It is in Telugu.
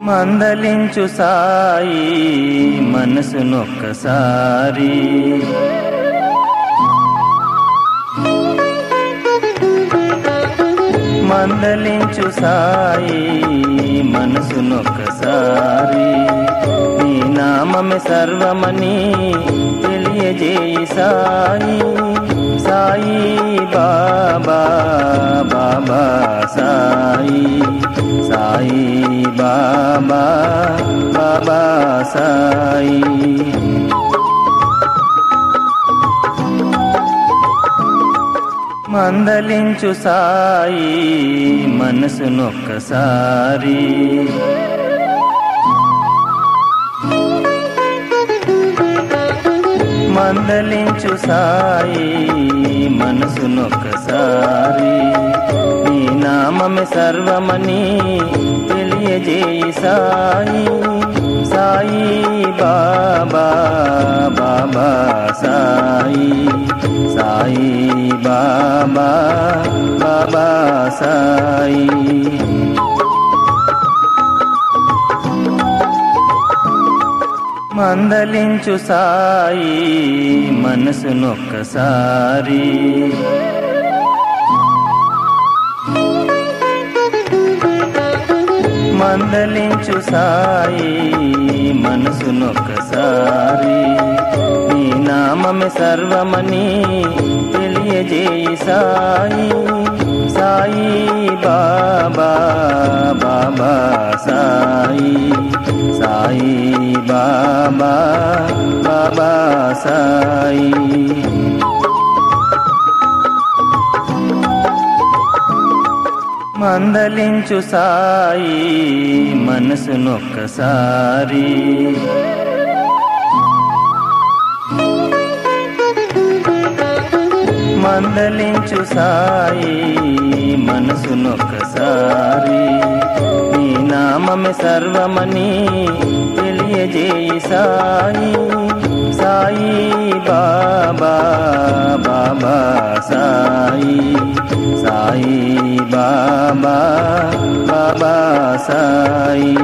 మందలించు సాయి మనసునొక్కసారి మందలించు సాయి మనసునొక్కసారి నీ నామమే సర్వమని తెలియజేయి సాయి సాయి బాబా బాబా సాయి సాయి బాబా బాబా సాయి మందలించు సాయి మనసునొక్కసారి మందలించు సాయి మనసునొక్కసారి నీ నామమే సర్వమని తెలియజేయి సాయి సాయి బాబా బాబా సాయి సాయి బాబా బాబా సాయి మందలించు సాయి మనసునొక్కసారి మందలించు సాయి మనసునొక్కసారి నీ నామమే సర్వమని తెలియజేయి సాయి సాయి బాబా బాబా సాయి సాయి బాబా బాబా సాయి మందలించు సాయి మనసునొక్కసారి మందలించు సాయి మనసునొక్కసారి నీ నామమే సర్వమని తెలియజేయి సాయి సాయి బాబా బాబా సాయి సాయి బాబా బాబా సాయి